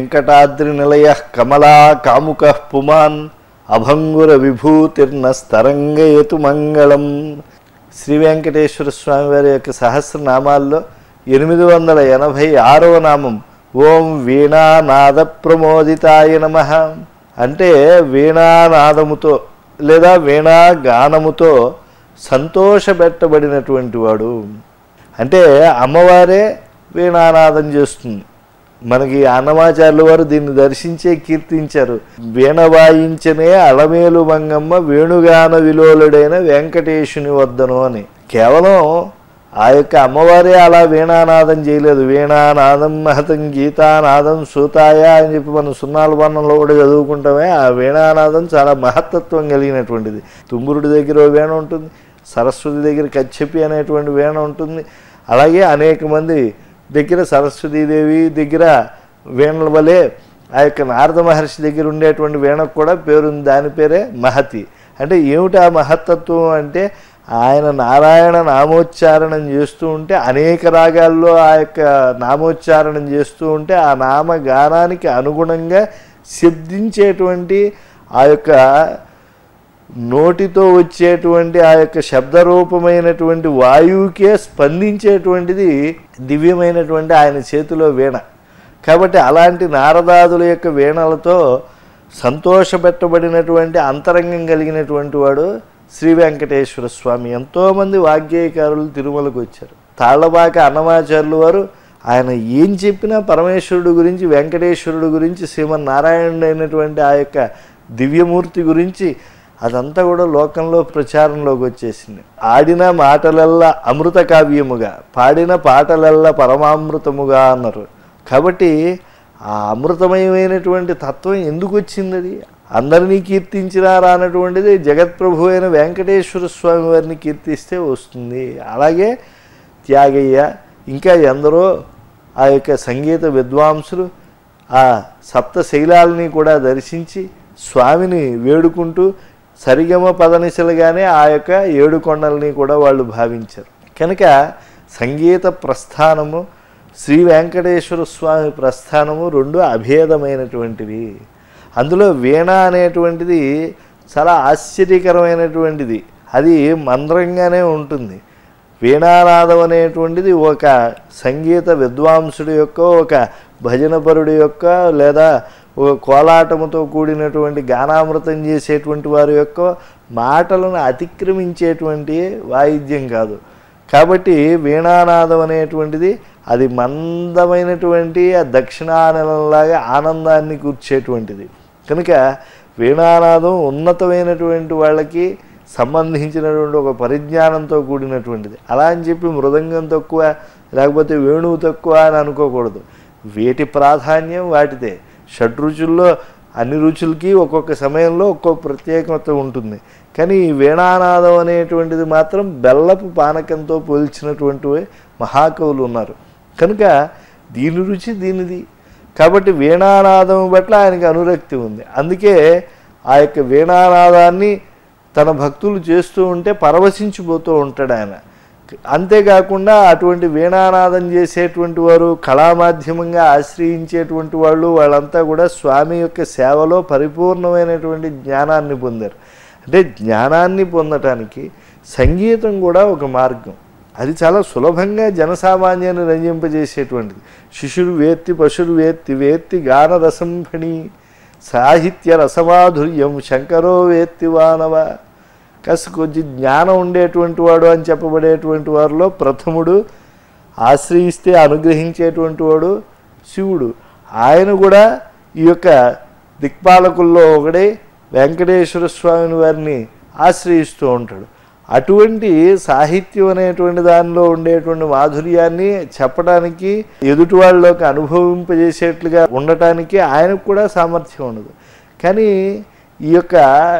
వెంకటాద్రి నిలయ కమలా కాముక పుమాన్ అభంగుర విభూతిర్నస్తరంగయతు మంగళం శ్రీ వెంకటేశ్వర స్వామి వారి యొక్క సహస్రనామాల్లో ఎనిమిది వందల ఎనభై ఆరవ నామం ఓం వీణానాద ప్రమోదితాయ నమ అంటే వీణానాదముతో లేదా వీణా గానముతో సంతోషపెట్టబడినటువంటి వాడు అంటే అమ్మవారే వీణానాదం చేస్తుంది మనకి అన్నమాచార్యుల వారు దీన్ని దర్శించే కీర్తించారు వీణ వాయించనే అలమేలు మంగమ్మ వేణుగాన విలోలుడైన వెంకటేశుని వద్దను అని కేవలం ఆ యొక్క అమ్మవారే అలా వీణానాదం చేయలేదు వీణానాదం మహతం గీతానాదం సూతాయ అని చెప్పి మనం సున్నాల వర్ణంలో కూడా చదువుకుంటామే ఆ వీణానాదం చాలా మహత్తత్వం కలిగినటువంటిది తుమ్మురుడి దగ్గర ఓ వీణ ఉంటుంది సరస్వతి దగ్గర కచ్చపి అనేటువంటి వీణ ఉంటుంది అలాగే అనేక మంది దగ్గర సరస్వతీదేవి దగ్గర వీణల వలె ఆ యొక్క నారద మహర్షి దగ్గర ఉండేటువంటి వీణకు కూడా పేరుంది దాని పేరే మహతి అంటే ఏమిటి ఆ మహత్తత్వం అంటే ఆయన నారాయణ నామోచ్చారణం చేస్తూ ఉంటే అనేక రాగాల్లో ఆ యొక్క నామోచ్చారణం చేస్తూ ఉంటే ఆ నామ గానానికి అనుగుణంగా శబ్దించేటువంటి ఆ యొక్క నోటితో వచ్చేటువంటి ఆ యొక్క శబ్దరూపమైనటువంటి వాయువుకే స్పందించేటువంటిది దివ్యమైనటువంటి ఆయన చేతిలో వీణ కాబట్టి అలాంటి నారదాదుల యొక్క వీణలతో సంతోషపెట్టబడినటువంటి అంతరంగం కలిగినటువంటి వాడు శ్రీ వెంకటేశ్వర స్వామి ఎంతోమంది వాగ్గేయకారులు తిరుమలకు వచ్చారు తాళ్లబాక అన్నమాచార్యులు వారు ఆయన ఏం చెప్పినా పరమేశ్వరుడు గురించి వెంకటేశ్వరుడు గురించి శ్రీమన్నారాయణుడు అయినటువంటి ఆ యొక్క దివ్యమూర్తి గురించి అదంతా కూడా లోకంలో ప్రచారంలోకి వచ్చేసింది ఆడిన మాటలల్లా అమృత కావ్యముగా పాడిన పాటలల్లా పరమామృతముగా అన్నారు కాబట్టి ఆ అమృతమయమైనటువంటి తత్వం ఎందుకు వచ్చింది అది అందరినీ కీర్తించినారా అన్నటువంటిది జగత్ప్రభు అయిన వెంకటేశ్వర స్వామి వారిని కీర్తిస్తే వస్తుంది అలాగే త్యాగయ్య ఇంకా ఎందరో ఆ యొక్క సంగీత విద్వాంసులు ఆ సప్త శైలాలని కూడా దర్శించి స్వామిని వేడుకుంటూ సరిగమ పదనిసలుగానే ఆ యొక్క ఏడు కొండల్ని కూడా వాళ్ళు భావించారు కనుక సంగీత ప్రస్థానము శ్రీ వెంకటేశ్వర స్వామి ప్రస్థానము రెండు అభేదమైనటువంటివి అందులో వీణ అనేటువంటిది చాలా ఆశ్చర్యకరమైనటువంటిది అది మంద్రంగానే ఉంటుంది వీణానాదం అనేటువంటిది ఒక సంగీత విద్వాంసుడి యొక్క ఒక భజనపరుడి యొక్క లేదా ఒక కోలాటముతో కూడినటువంటి గానామృతం చేసేటువంటి వారి యొక్క మాటలను అతిక్రమించేటువంటి వాయిద్యం కాదు కాబట్టి వీణానాదం అనేటువంటిది అది మందమైనటువంటి ఆ దక్షిణానలంలాగా ఆనందాన్ని కూర్చేటువంటిది కనుక వీణానాదం ఉన్నతమైనటువంటి వాళ్ళకి సంబంధించినటువంటి ఒక పరిజ్ఞానంతో కూడినటువంటిది అలా అని చెప్పి మృదంగం తక్కువ లేకపోతే వేణువు తక్కువ అని అనుకోకూడదు వేటి ప్రాధాన్యం వాటిదే షడ్రుచుల్లో అన్ని రుచులకి ఒక్కొక్క సమయంలో ఒక్కొక్క ప్రత్యేకత ఉంటుంది కానీ ఈ వీణానాదం అనేటువంటిది మాత్రం బెల్లపు పానకంతో పోల్చినటువంటి మహాకవులు ఉన్నారు కనుక దీని రుచి దీనిది కాబట్టి వీణానాదం పట్ల ఆయనకి అనురక్తి ఉంది అందుకే ఆ యొక్క వీణానాదాన్ని తన భక్తులు చేస్తూ ఉంటే పరవశించిపోతూ ఉంటాడు ఆయన అంతేకాకుండా అటువంటి వీణానాదం చేసేటువంటి వారు కళామాధ్యమంగా ఆశ్రయించేటువంటి వాళ్ళు వాళ్ళంతా కూడా స్వామి యొక్క సేవలో పరిపూర్ణమైనటువంటి జ్ఞానాన్ని పొందారు అంటే జ్ఞానాన్ని పొందటానికి సంగీతం కూడా ఒక మార్గం అది చాలా సులభంగా జనసామాన్యాన్ని రంజింపజేసేటువంటిది శిశురు వేత్తి పశురు వేత్తి వేత్తి గానరసంఫణి సాహిత్య రసమాధుర్యం శంకరో వేత్తి వానవ కాస్త కొంచెం జ్ఞానం ఉండేటువంటి వాడు అని చెప్పబడేటువంటి వారిలో ప్రథముడు ఆశ్రయిస్తే అనుగ్రహించేటువంటి వాడు శివుడు ఆయన కూడా ఈ యొక్క దిక్పాలకుల్లో ఒకడే వెంకటేశ్వర స్వామిని వారిని ఆశ్రయిస్తూ ఉంటాడు అటువంటి సాహిత్యం అనేటువంటి దానిలో ఉండేటువంటి మాధుర్యాన్ని చెప్పడానికి ఎదుటి వాళ్ళలోకి అనుభవింపజేసేట్లుగా ఉండటానికి ఆయనకు కూడా సామర్థ్యం ఉండదు కానీ ఈ యొక్క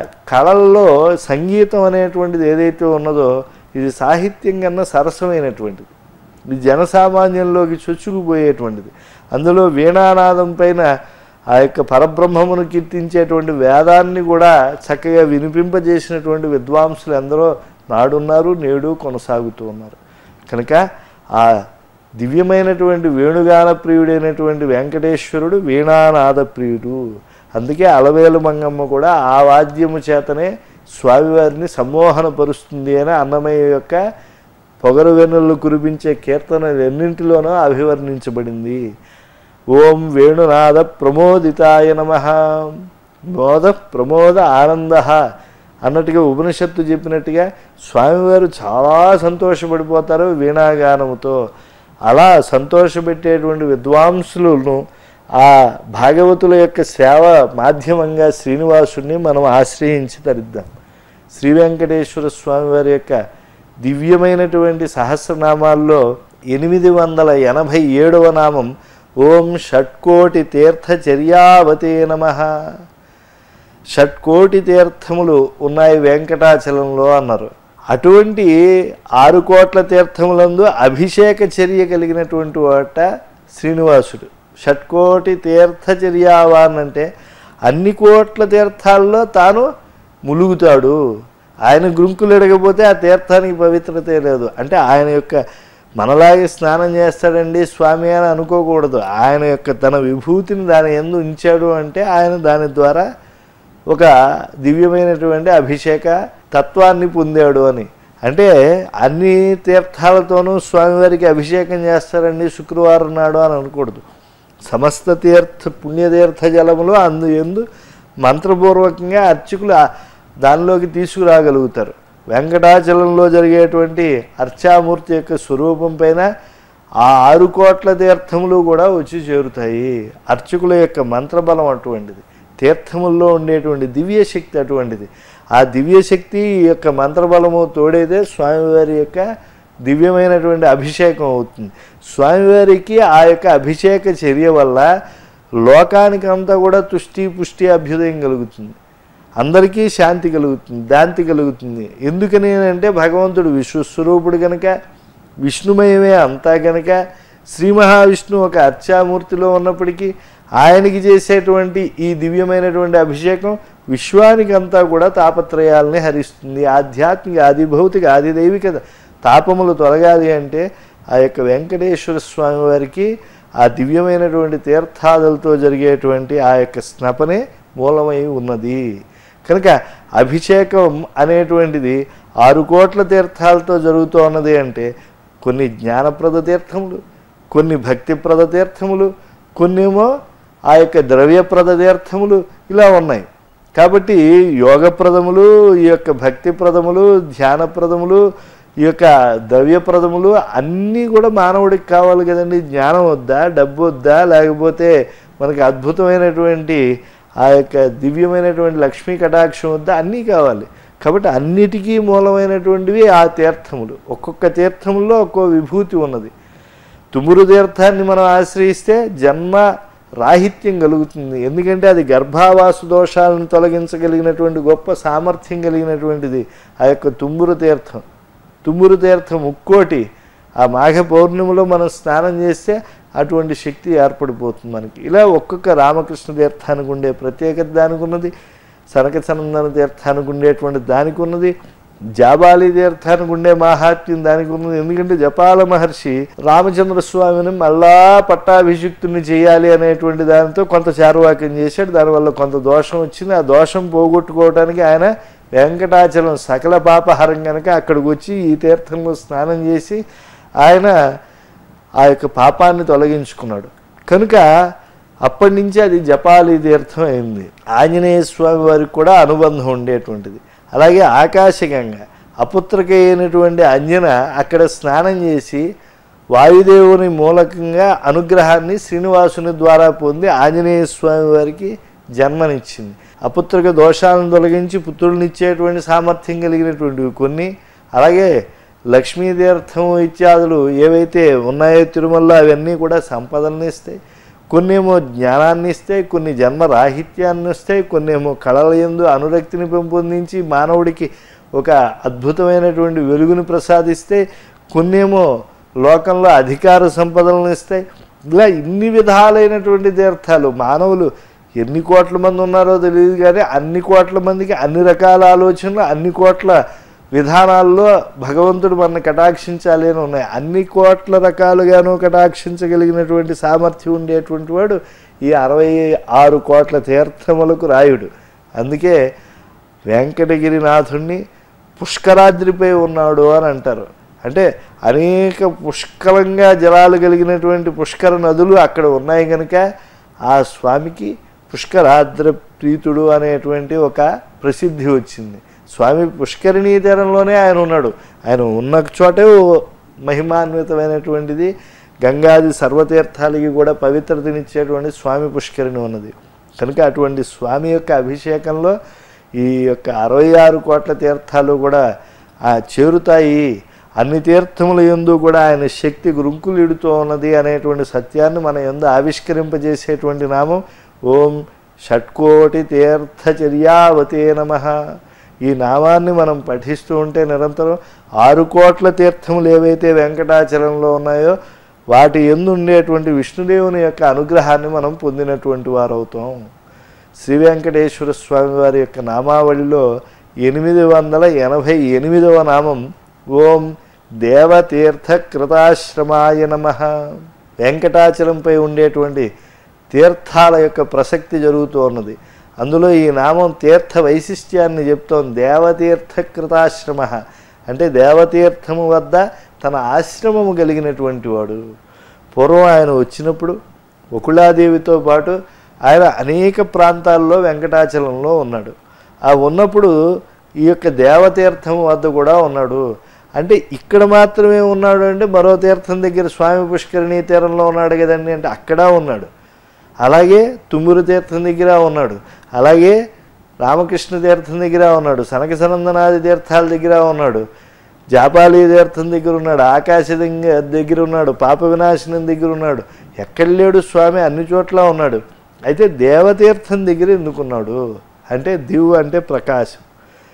కళల్లో సంగీతం అనేటువంటిది ఏదైతే ఉన్నదో ఇది సాహిత్యం కన్నా సరసమైనటువంటిది ఇది జనసామాన్యంలోకి చొచ్చుకుపోయేటువంటిది అందులో వీణానాదం పైన ఆ యొక్క పరబ్రహ్మమును కీర్తించేటువంటి వేదాన్ని కూడా చక్కగా వినిపింపజేసినటువంటి విద్వాంసులు ఎందరో నాడున్నారు నేడు కొనసాగుతూ ఉన్నారు కనుక ఆ దివ్యమైనటువంటి వేణుగాన ప్రియుడైనటువంటి వెంకటేశ్వరుడు వీణానాద ప్రియుడు అందుకే అలవేలు మంగమ్మ కూడా ఆ వాద్యము చేతనే స్వామివారిని సమ్మోహనపరుస్తుంది అని అన్నమయ్య యొక్క పొగరు వెన్నులు కురిపించే కీర్తనలు ఎన్నింటిలోనూ అభివర్ణించబడింది ఓం వేణునాద ప్రమోదితాయ నమ మోద ప్రమోద ఆనంద అన్నట్టుగా ఉపనిషత్తు చెప్పినట్టుగా స్వామివారు చాలా సంతోషపడిపోతారు వీణాగానముతో అలా సంతోషపెట్టేటువంటి విద్వాంసులను ఆ భాగవతుల యొక్క సేవ మాధ్యమంగా శ్రీనివాసుని మనం ఆశ్రయించి తరిద్దాం శ్రీ వెంకటేశ్వర స్వామి వారి యొక్క దివ్యమైనటువంటి సహస్రనామాల్లో ఎనిమిది వందల ఎనభై ఏడవ నామం ఓం షట్కోటి తీర్థచర్యావతే నమ షట్కోటి తీర్థములు ఉన్నాయి వెంకటాచలంలో అన్నారు అటువంటి ఆరు కోట్ల తీర్థములందు అభిషేక చర్య కలిగినటువంటి వాట శ్రీనివాసుడు షట్కోటి తీర్థచర్యావాన్ అంటే అన్ని కోట్ల తీర్థాల్లో తాను ములుగుతాడు ఆయన గ్రుంకులు ఎడగపోతే ఆ తీర్థానికి పవిత్రతే లేదు అంటే ఆయన యొక్క మనలాగే స్నానం చేస్తాడండి స్వామి అని అనుకోకూడదు ఆయన యొక్క తన విభూతిని దాని ఎందు ఉంచాడు అంటే ఆయన దాని ద్వారా ఒక దివ్యమైనటువంటి అభిషేక తత్వాన్ని పొందాడు అని అంటే అన్ని తీర్థాలతోనూ స్వామివారికి అభిషేకం చేస్తారండి శుక్రవారం నాడు అని అనకూడదు సమస్త తీర్థ పుణ్యతీర్థ జలములు అందు ఎందు మంత్రపూర్వకంగా అర్చకులు ఆ- దానిలోకి తీసుకురాగలుగుతారు వెంకటాచలంలో జరిగేటువంటి అర్చామూర్తి యొక్క స్వరూపం పైన ఆ ఆరు కోట్ల తీర్థములు కూడా వచ్చి చేరుతాయి అర్చకుల యొక్క మంత్రబలం అటువంటిది తీర్థముల్లో ఉండేటువంటి దివ్య శక్తి అటువంటిది ఆ దివ్య శక్తి ఈ యొక్క మంత్రబలము తోడైతే స్వామివారి యొక్క దివ్యమైనటువంటి అభిషేకం అవుతుంది స్వామివారికి ఆ యొక్క అభిషేక చర్య వల్ల లోకానికి అంతా కూడా తుష్టి పుష్టి అభ్యుదయం కలుగుతుంది అందరికీ శాంతి కలుగుతుంది శాంతి కలుగుతుంది ఎందుకని అంటే భగవంతుడు విశ్వస్వరూపుడు కనుక విష్ణుమయమే అంతా కనుక శ్రీ మహావిష్ణువు ఒక అర్చామూర్తిలో ఉన్నప్పటికీ ఆయనకి చేసేటువంటి ఈ దివ్యమైనటువంటి అభిషేకం విశ్వానికి అంతా కూడా తాపత్రయాల్ని హరిస్తుంది ఆధ్యాత్మిక ఆది భౌతిక ఆది దైవిక తాపములు తొలగాలి అంటే ఆ యొక్క వెంకటేశ్వర స్వామి వారికి ఆ దివ్యమైనటువంటి తీర్థాదులతో జరిగేటువంటి ఆ యొక్క స్నపనే మూలమై ఉన్నది కనుక అభిషేకం అనేటువంటిది ఆరు కోట్ల తీర్థాలతో జరుగుతూ ఉన్నది అంటే కొన్ని జ్ఞానప్రద తీర్థములు కొన్ని భక్తిప్రద తీర్థములు కొన్నేమో ఆ యొక్క ద్రవ్యప్రద తీర్థములు ఇలా ఉన్నాయి కాబట్టి యోగప్రదములు ఈ యొక్క భక్తిప్రదములు ధ్యానప్రదములు ఈ యొక్క ద్రవ్యప్రదములు అన్నీ కూడా మానవుడికి కావాలి కదండి జ్ఞానం వద్దా డబ్బు వద్దా లేకపోతే మనకి అద్భుతమైనటువంటి ఆ యొక్క దివ్యమైనటువంటి లక్ష్మీ కటాక్షం వద్దా అన్నీ కావాలి కాబట్టి అన్నిటికీ మూలమైనటువంటివి ఆ తీర్థములు ఒక్కొక్క తీర్థముల్లో ఒక్కో విభూతి ఉన్నది తుమురు తీర్థాన్ని మనం ఆశ్రయిస్తే జన్మ రాహిత్యం కలుగుతుంది ఎందుకంటే అది గర్భావాసు దోషాలను తొలగించగలిగినటువంటి గొప్ప సామర్థ్యం కలిగినటువంటిది ఆ యొక్క తుమ్మురు తీర్థం తుమ్మురు తీర్థం ముక్కోటి ఆ మాఘ పౌర్ణిమలో మనం స్నానం చేస్తే అటువంటి శక్తి ఏర్పడిపోతుంది మనకి ఇలా ఒక్కొక్క రామకృష్ణ తీర్థానికి ఉండే ప్రత్యేకత దానికి ఉన్నది సనక సనందన తీర్థానికి ఉండేటువంటి దానికి ఉన్నది జాబాలి తీర్థానికి ఉండే మాహాత్మ్యం దానికి ఉన్నది ఎందుకంటే జపాల మహర్షి రామచంద్ర స్వామిని మళ్ళా పట్టాభిషిక్తుని చేయాలి అనేటువంటి దానితో కొంత చారువాక్యం చేశాడు దానివల్ల కొంత దోషం వచ్చింది ఆ దోషం పోగొట్టుకోవడానికి ఆయన వెంకటాచలం సకల పాపహరం కనుక అక్కడికి వచ్చి ఈ తీర్థంలో స్నానం చేసి ఆయన ఆ యొక్క పాపాన్ని తొలగించుకున్నాడు కనుక అప్పటి నుంచి అది జపాలి తీర్థం అయింది ఆంజనేయ స్వామి వారికి కూడా అనుబంధం ఉండేటువంటిది అలాగే ఆకాశగంగ అపుత్రక అయినటువంటి అంజన అక్కడ స్నానం చేసి వాయుదేవుని మూలకంగా అనుగ్రహాన్ని శ్రీనివాసుని ద్వారా పొంది ఆంజనేయ స్వామి వారికి జన్మనిచ్చింది అపుత్రక దోషాలను తొలగించి పుత్రులనిచ్చేటువంటి సామర్థ్యం కలిగినటువంటివి కొన్ని అలాగే లక్ష్మీ తీర్థం ఇత్యాదులు ఏవైతే ఉన్నాయో తిరుమలలో అవన్నీ కూడా సంపదల్ని ఇస్తాయి కొన్నేమో జ్ఞానాన్ని ఇస్తాయి కొన్ని జన్మ రాహిత్యాన్ని ఇస్తాయి కొన్నేమో కళల యందు అనురక్తిని పెంపొందించి మానవుడికి ఒక అద్భుతమైనటువంటి వెలుగుని ప్రసాదిస్తే కొన్నేమో లోకంలో అధికార సంపదలను ఇస్తాయి ఇలా ఇన్ని విధాలైనటువంటి తీర్థాలు మానవులు ఎన్ని కోట్ల మంది ఉన్నారో తెలియదు కానీ అన్ని కోట్ల మందికి అన్ని రకాల ఆలోచనలు అన్ని కోట్ల విధానాల్లో భగవంతుడు మనల్ని కటాక్షించాలి అని ఉన్నాయి అన్ని కోట్ల రకాలుగాను కటాక్షించగలిగినటువంటి సామర్థ్యం ఉండేటువంటి వాడు ఈ అరవై ఆరు కోట్ల తీర్థములకు రాయుడు అందుకే వెంకటగిరినాథుణ్ణి పుష్కరాద్రిపై ఉన్నాడు అని అంటారు అంటే అనేక పుష్కలంగా జలాలు కలిగినటువంటి పుష్కర నదులు అక్కడ ఉన్నాయి కనుక ఆ స్వామికి పుష్కరాద్ర ప్రీతుడు అనేటువంటి ఒక ప్రసిద్ధి వచ్చింది స్వామి పుష్కరిణీ తీరంలోనే ఆయన ఉన్నాడు ఆయన ఉన్న చోటే ఓ మహిమాన్వితమైనటువంటిది గంగాది సర్వతీర్థాలకి కూడా పవిత్రతనిచ్చేటువంటి స్వామి పుష్కరిణి ఉన్నది కనుక అటువంటి స్వామి యొక్క అభిషేకంలో ఈ యొక్క అరవై ఆరు కోట్ల తీర్థాలు కూడా ఆ చేరుతాయి అన్ని తీర్థముల ఎందు కూడా ఆయన శక్తి గురుంకులిడుతూ ఉన్నది అనేటువంటి సత్యాన్ని మన ఎందు ఆవిష్కరింపజేసేటువంటి నామం ఓం షట్కోటి తీర్థచర్యావతే నమ ఈ నామాన్ని మనం పఠిస్తూ ఉంటే నిరంతరం ఆరు కోట్ల తీర్థములు ఏవైతే వెంకటాచలంలో ఉన్నాయో వాటి ఎందు ఉండేటువంటి విష్ణుదేవుని యొక్క అనుగ్రహాన్ని మనం పొందినటువంటి వారు అవుతాం శ్రీ వెంకటేశ్వర స్వామి వారి యొక్క నామావళిలో ఎనిమిది వందల ఎనభై ఎనిమిదవ నామం ఓం దేవతీర్థ కృతాశ్రమాయ నమ వెంకటాచలంపై ఉండేటువంటి తీర్థాల యొక్క ప్రసక్తి జరుగుతూ ఉన్నది అందులో ఈ నామం తీర్థ వైశిష్ట్యాన్ని చెప్తోంది దేవతీర్థ కృతాశ్రమ అంటే దేవతీర్థము వద్ద తన ఆశ్రమము కలిగినటువంటి వాడు పూర్వం ఆయన వచ్చినప్పుడు ఒకళాదేవితో పాటు ఆయన అనేక ప్రాంతాల్లో వెంకటాచలంలో ఉన్నాడు ఆ ఉన్నప్పుడు ఈ యొక్క దేవతీర్థం వద్ద కూడా ఉన్నాడు అంటే ఇక్కడ మాత్రమే ఉన్నాడు అంటే మరో తీర్థం దగ్గర స్వామి పుష్కరిణీ తీరంలో ఉన్నాడు కదండి అంటే అక్కడ ఉన్నాడు అలాగే తుమ్మురు తీర్థం దగ్గర ఉన్నాడు అలాగే రామకృష్ణ తీర్థం దగ్గర ఉన్నాడు సనక సనందనాది తీర్థాల దగ్గర ఉన్నాడు జాపాలి తీర్థం దగ్గర ఉన్నాడు ఆకాశ దింగ- దగ్గర ఉన్నాడు పాప వినాశనం దగ్గర ఉన్నాడు ఎక్కడ లేడు స్వామి అన్ని చోట్ల ఉన్నాడు అయితే దేవతీర్థం దగ్గర ఎందుకున్నాడు అంటే దివ్ అంటే ప్రకాశం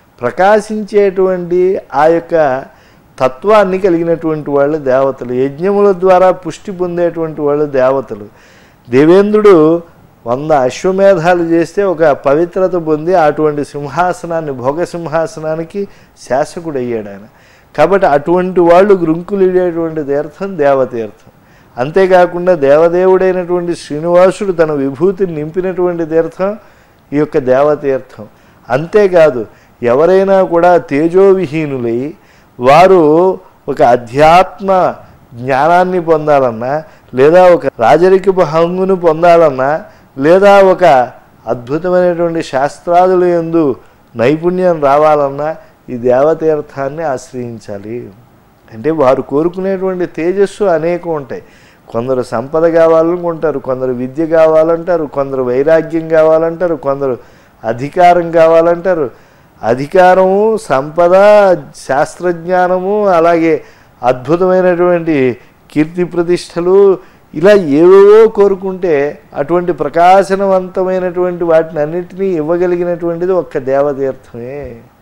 ప్రకాశించేటువంటి ఆ యొక్క తత్వాన్ని కలిగినటువంటి వాళ్ళు దేవతలు యజ్ఞముల ద్వారా పుష్టి పొందేటువంటి వాళ్ళు దేవతలు దేవేంద్రుడు వంద అశ్వమేధాలు చేస్తే ఒక పవిత్రత పొంది అటువంటి సింహాసనాన్ని భోగ సింహాసనానికి శాసకుడు అయ్యాడు ఆయన కాబట్టి అటువంటి వాళ్ళు గృంకులిడేటువంటి తీర్థం దేవతీర్థం అంతేకాకుండా దేవదేవుడైనటువంటి శ్రీనివాసుడు తన విభూతిని నింపినటువంటి తీర్థం ఈ యొక్క దేవతీర్థం అంతేకాదు ఎవరైనా కూడా తేజోవిహీనులై వారు ఒక అధ్యాత్మ జ్ఞానాన్ని పొందాలన్నా లేదా ఒక రాజరికపు హంగును పొందాలన్నా లేదా ఒక అద్భుతమైనటువంటి శాస్త్రాదుల యందు నైపుణ్యం రావాలన్నా ఈ దేవతీర్థాన్ని ఆశ్రయించాలి అంటే వారు కోరుకునేటువంటి తేజస్సు అనేకం ఉంటాయి కొందరు సంపద కావాలనుకుంటారు కొందరు విద్య కావాలంటారు కొందరు వైరాగ్యం కావాలంటారు కొందరు అధికారం కావాలంటారు అధికారము సంపద శాస్త్రజ్ఞానము అలాగే అద్భుతమైనటువంటి కీర్తి ప్రతిష్టలు ఇలా ఏవేవో కోరుకుంటే అటువంటి ప్రకాశనవంతమైనటువంటి వాటిని అన్నిటినీ ఇవ్వగలిగినటువంటిది ఒక్క దేవతీర్థమే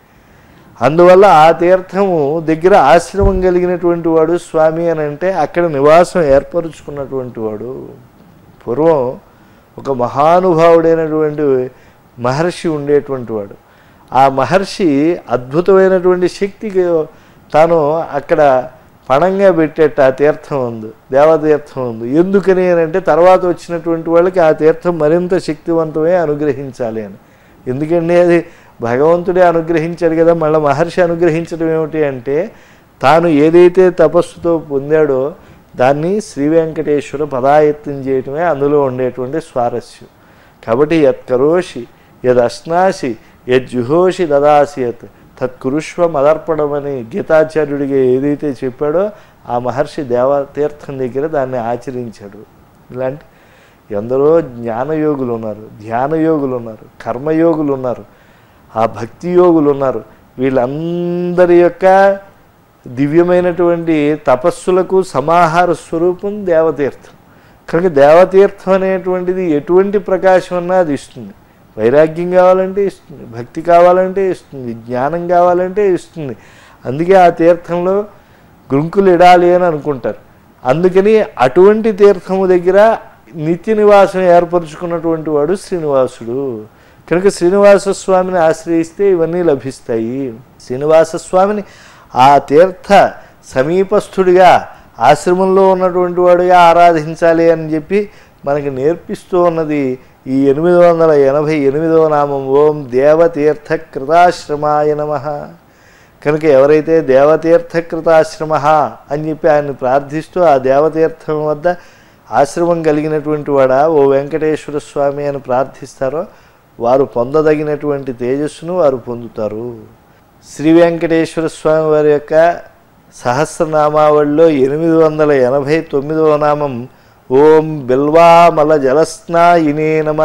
అందువల్ల ఆ తీర్థము దగ్గర ఆశ్రమం కలిగినటువంటి వాడు స్వామి అని అంటే అక్కడ నివాసం ఏర్పరుచుకున్నటువంటి వాడు పూర్వం ఒక మహానుభావుడైనటువంటి మహర్షి ఉండేటువంటి వాడు ఆ మహర్షి అద్భుతమైనటువంటి శక్తికి తాను అక్కడ పణంగా పెట్టేట ఆ తీర్థం ఉంది దేవతీర్థం ఉంది ఎందుకని అని అంటే తర్వాత వచ్చినటువంటి వాళ్ళకి ఆ తీర్థం మరింత శక్తివంతమే అనుగ్రహించాలి అని ఎందుకంటే అది భగవంతుడే అనుగ్రహించాడు కదా మళ్ళీ మహర్షి అనుగ్రహించడం ఏమిటి అంటే తాను ఏదైతే తపస్సుతో పొందాడో దాన్ని శ్రీ వెంకటేశ్వర పదాయత్నం చేయటమే అందులో ఉండేటువంటి స్వారస్యం కాబట్టి యత్కరోషి యదశ్నాసి యజ్జుహోషి దదాసి యత్ తత్కురుష్వ మదర్పణమని గీతాచార్యుడిగా ఏదైతే చెప్పాడో ఆ మహర్షి దేవతీర్థం దగ్గర దాన్ని ఆచరించాడు ఇలాంటి ఎందరో జ్ఞానయోగులు ఉన్నారు ధ్యానయోగులు ఉన్నారు కర్మయోగులు ఉన్నారు ఆ భక్తి యోగులు ఉన్నారు వీళ్ళందరి యొక్క దివ్యమైనటువంటి తపస్సులకు సమాహార స్వరూపం దేవతీర్థం కనుక దేవతీర్థం అనేటువంటిది ఎటువంటి ప్రకాశం అన్నా అది ఇస్తుంది వైరాగ్యం కావాలంటే ఇస్తుంది భక్తి కావాలంటే ఇస్తుంది జ్ఞానం కావాలంటే ఇస్తుంది అందుకే ఆ తీర్థంలో గుంకులు ఇడాలి అని అనుకుంటారు అందుకని అటువంటి తీర్థము దగ్గర నిత్య నివాసం ఏర్పరచుకున్నటువంటి వాడు శ్రీనివాసుడు కనుక శ్రీనివాస స్వామిని ఆశ్రయిస్తే ఇవన్నీ లభిస్తాయి శ్రీనివాస స్వామిని ఆ తీర్థ సమీపస్థుడిగా ఆశ్రమంలో ఉన్నటువంటి వాడుగా ఆరాధించాలి అని చెప్పి మనకి నేర్పిస్తూ ఉన్నది ఈ ఎనిమిది వందల ఎనభై ఎనిమిదవ నామం ఓం దేవతీర్థ కృతాశ్రమాయ నమ కనుక ఎవరైతే దేవతీర్థ కృతాశ్రమ అని చెప్పి ఆయన్ని ప్రార్థిస్తూ ఆ దేవతీర్థం వద్ద ఆశ్రమం కలిగినటువంటి వాడా ఓ వెంకటేశ్వర స్వామి అని ప్రార్థిస్తారో వారు పొందదగినటువంటి తేజస్సును వారు పొందుతారు శ్రీ వెంకటేశ్వర స్వామి వారి యొక్క సహస్రనామావళిలో ఎనిమిది వందల ఎనభై తొమ్మిదవ నామం ఓం బిల్వామల జలస్నాయినే నమ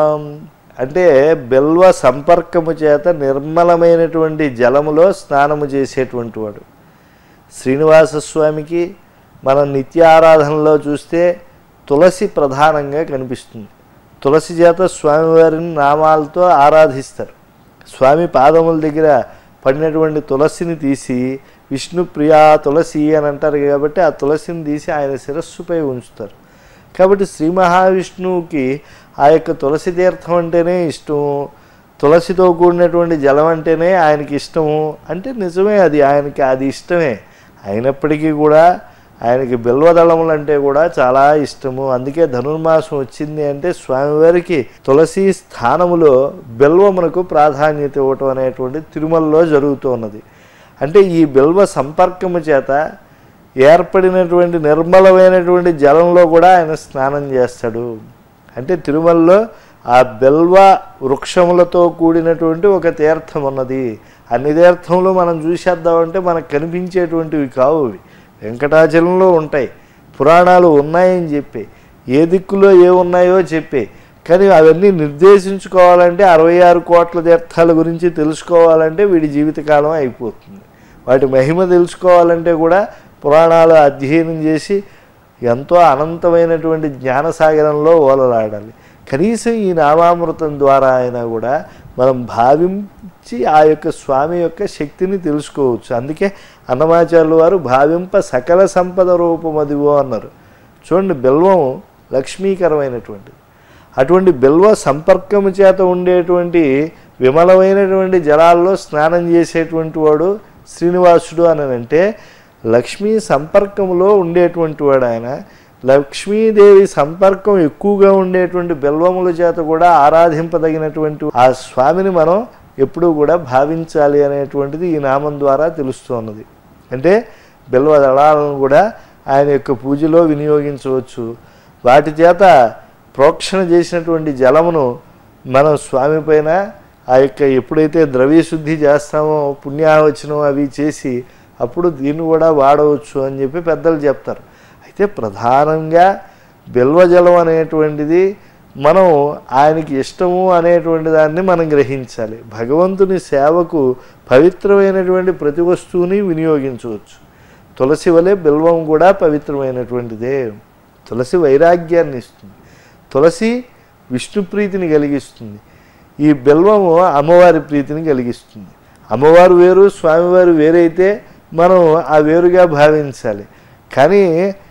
అంటే బిల్వ సంపర్కము చేత నిర్మలమైనటువంటి జలములో స్నానము చేసేటువంటి వాడు శ్రీనివాస స్వామికి మనం నిత్యారాధనలో చూస్తే తులసి ప్రధానంగా కనిపిస్తుంది తులసి చేత స్వామివారిని నామాలతో ఆరాధిస్తారు స్వామి పాదముల దగ్గర పడినటువంటి తులసిని తీసి విష్ణుప్రియా తులసి అని అంటారు కాబట్టి ఆ తులసిని తీసి ఆయన శిరస్సుపై ఉంచుతారు కాబట్టి శ్రీ మహావిష్ణువుకి ఆ యొక్క తులసి తీర్థం అంటేనే ఇష్టం తులసితో కూడినటువంటి జలం అంటేనే ఆయనకి ఇష్టము అంటే నిజమే అది ఆయనకి అది ఇష్టమే అయినప్పటికీ కూడా ఆయనకి బిల్వదళములు అంటే కూడా చాలా ఇష్టము అందుకే ధనుర్మాసం వచ్చింది అంటే స్వామివారికి తులసి స్థానములో బిల్వమునకు ప్రాధాన్యత ఇవ్వటం అనేటువంటి తిరుమలలో జరుగుతున్నది అంటే ఈ బిల్వ సంపర్కము చేత ఏర్పడినటువంటి నిర్మలమైనటువంటి జలంలో కూడా ఆయన స్నానం చేస్తాడు అంటే తిరుమలలో ఆ బెల్వ వృక్షములతో కూడినటువంటి ఒక తీర్థం ఉన్నది అన్ని తీర్థములు మనం చూసేద్దామంటే మనకు కనిపించేటువంటివి కావు ఇవి వెంకటాచలంలో ఉంటాయి పురాణాలు ఉన్నాయని చెప్పి ఏ దిక్కులో ఏ ఉన్నాయో చెప్పి కానీ అవన్నీ నిర్దేశించుకోవాలంటే అరవై ఆరు కోట్ల తీర్థాల గురించి తెలుసుకోవాలంటే వీడి జీవితకాలం అయిపోతుంది వాటి మహిమ తెలుసుకోవాలంటే కూడా పురాణాలు అధ్యయనం చేసి ఎంతో అనంతమైనటువంటి జ్ఞానసాగరంలో ఓలలాడాలి కనీసం ఈ నామామృతం ద్వారా అయినా కూడా మనం భావించి ఆ యొక్క స్వామి యొక్క శక్తిని తెలుసుకోవచ్చు అందుకే అన్నమాచార్యులు వారు భావింప సకల సంపద రూపమదివో అన్నారు చూడండి బెల్వం లక్ష్మీకరమైనటువంటిది అటువంటి బెల్వ సంపర్కము చేత ఉండేటువంటి విమలమైనటువంటి జలాల్లో స్నానం చేసేటువంటి వాడు శ్రీనివాసుడు అని అంటే లక్ష్మీ సంపర్కములో ఉండేటువంటి వాడు ఆయన లక్ష్మీదేవి సంపర్కం ఎక్కువగా ఉండేటువంటి బెల్వముల చేత కూడా ఆరాధింపదగినటువంటి ఆ స్వామిని మనం ఎప్పుడూ కూడా భావించాలి అనేటువంటిది ఈ నామం ద్వారా తెలుస్తున్నది అంటే బెల్వ దళాలను కూడా ఆయన యొక్క పూజలో వినియోగించవచ్చు వాటి చేత ప్రోక్షణ చేసినటువంటి జలమును మనం స్వామి పైన ఆ యొక్క ఎప్పుడైతే ద్రవ్యశుద్ధి చేస్తామో పుణ్యావచనం అవి చేసి అప్పుడు దీన్ని కూడా వాడవచ్చు అని చెప్పి పెద్దలు చెప్తారు అయితే ప్రధానంగా బిల్వజలం అనేటువంటిది మనం ఆయనకి ఇష్టము అనేటువంటి దాన్ని మనం గ్రహించాలి భగవంతుని సేవకు పవిత్రమైనటువంటి ప్రతి వస్తువుని వినియోగించవచ్చు తులసి వలె బిల్వం కూడా పవిత్రమైనటువంటిదే తులసి వైరాగ్యాన్ని ఇస్తుంది తులసి విష్ణు ప్రీతిని కలిగిస్తుంది ఈ బిల్వము అమ్మవారి ప్రీతిని కలిగిస్తుంది అమ్మవారు వేరు స్వామివారు వేరైతే మనం ఆ వేరుగా భావించాలి కానీ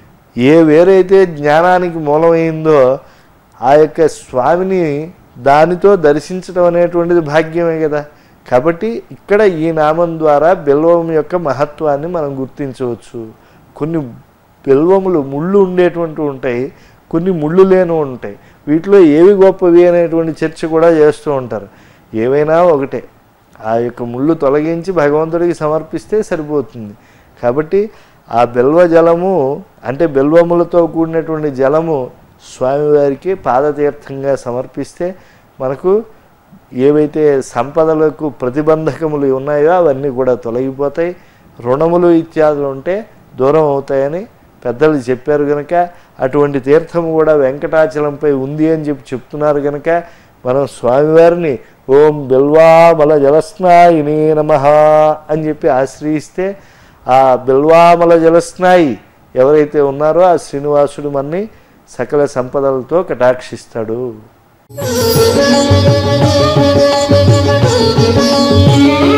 ఏ వేరైతే జ్ఞానానికి మూలమైందో ఆ యొక్క స్వామిని దానితో దర్శించడం అనేటువంటిది భాగ్యమే కదా కాబట్టి ఇక్కడ ఈ నామం ద్వారా బిల్వం యొక్క మహత్వాన్ని మనం గుర్తించవచ్చు కొన్ని బిల్వములు ముళ్ళు ఉండేటువంటి ఉంటాయి కొన్ని ముళ్ళు లేని ఉంటాయి వీటిలో ఏవి గొప్పవి అనేటువంటి చర్చ కూడా చేస్తూ ఉంటారు ఏవైనా ఒకటే ఆ యొక్క ముళ్ళు తొలగించి భగవంతుడికి సమర్పిస్తే సరిపోతుంది కాబట్టి ఆ బెల్వ జలము అంటే బెల్వములతో కూడినటువంటి జలము స్వామివారికి పాదతీర్థంగా సమర్పిస్తే మనకు ఏవైతే సంపదలకు ప్రతిబంధకములు ఉన్నాయో అవన్నీ కూడా తొలగిపోతాయి రుణములు ఇత్యాదులు ఉంటే దూరం అవుతాయని పెద్దలు చెప్పారు కనుక అటువంటి తీర్థము కూడా వెంకటాచలంపై ఉంది అని చెప్పి చెప్తున్నారు కనుక మనం స్వామివారిని ఓం బిల్వామల జలస్నాయిని నమ అని చెప్పి ఆశ్రయిస్తే ఆ బిల్వామల జలస్నాయి ఎవరైతే ఉన్నారో ఆ శ్రీనివాసుడు మన్ని సకల సంపదలతో కటాక్షిస్తాడు Thank you.